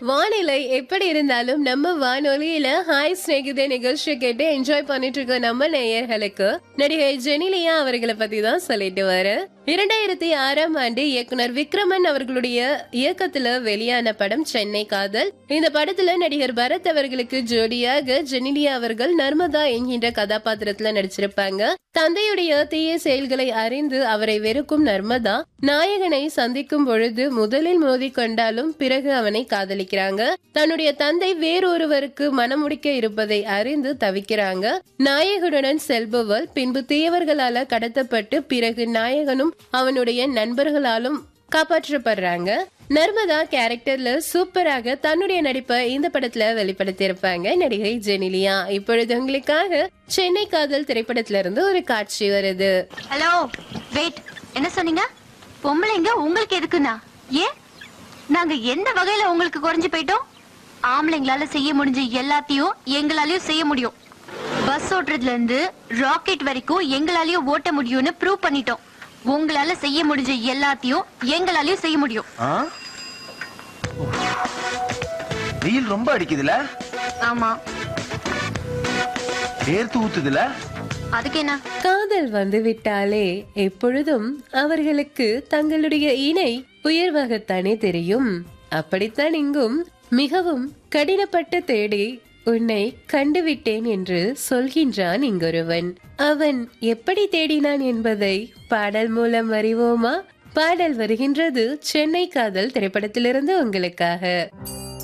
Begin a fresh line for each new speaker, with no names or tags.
வானிலை எப்படி இருந்தாலும் நம்ம வானொலியில ஹாய் ஸ்நேகிதே நிகழ்ச்சியை கேட்டு என்ஜாய் பண்ணிட்டு இருக்க நம்ம நேயர்களுக்கு நடிகை ஜெனிலியா அவர்களை பத்தி தான் சொல்லிட்டு வர இரண்டாயிரத்தி ஆறாம் ஆண்டு இயக்குனர் விக்ரமன் அவர்களுடைய இயக்கத்துல வெளியான படம் சென்னை காதல் இந்த படத்துல நடிகர் பரத் அவர்களுக்கு ஜோடியாக ஜெனிலியா அவர்கள் நர்மதா என்கின்ற கதாபாத்திரத்துல நடிச்சிருப்பாங்க தந்தையுடைய தீய செயல்களை அறிந்து அவரை வெறுக்கும் நர்மதா நாயகனை சந்திக்கும் பொழுது முதலில் மோதி கொண்டாலும் பிறகு அவனை காதலிக்கிறாங்க தன்னுடைய தந்தை வேறொருவருக்கு மனமுடிக்க இருப்பதை அறிந்து தவிக்கிறாங்க நாயகனுடன் செல்பவள் பின்பு தீயவர்களால கடத்தப்பட்டு பிறகு நாயகனும் அவனுடைய நண்பர்களாலும் காப்பாற்றப்படுறாங்க நர்மதா கேரக்டர்ல சூப்பராக தன்னுடைய நடிப்பை இந்த படத்துல வெளிப்படுத்தியிருப்பாங்க நடிகை ஜெனிலியா இப்பொழுது உங்களுக்காக சென்னை காதல் திரைப்படத்துல இருந்து ஒரு காட்சி வருது
ஹலோ வெயிட் என்ன சொன்னீங்க பொம்பளைங்க உங்களுக்கு எதுக்குண்ணா ஏன் நாங்க எந்த வகையில உங்களுக்கு குறைஞ்சு போயிட்டோம் ஆம்பளைங்களால செய்ய முடிஞ்ச எல்லாத்தையும் எங்களாலயும் செய்ய முடியும் பஸ் ஓட்டுறதுல இருந்து ராக்கெட் வரைக்கும் எங்களாலயும் ஓட்ட முடியும்னு ப்ரூவ் பண்ணிட்டோம் உங்களால செய்ய முடிஞ்ச எல்லாத்தையும் எங்களாலயும் செய்ய முடியும்
ஆ? வெயில் ரொம்ப அடிக்குதுல
ஆமா
வேர்த்து ஊத்துதுல
அதுக்கு என்ன
காதல் வந்து விட்டாலே எப்பொழுதும் அவர்களுக்கு தங்களுடைய இணை உயர்வாகத்தானே தெரியும் அப்படித்தான் இங்கும் மிகவும் கடினப்பட்டு தேடி உன்னை கண்டுவிட்டேன் என்று சொல்கின்றான் இங்கொருவன் அவன் எப்படி தேடினான் என்பதை பாடல் மூலம் அறிவோமா பாடல் வருகின்றது சென்னை காதல் திரைப்படத்திலிருந்து உங்களுக்காக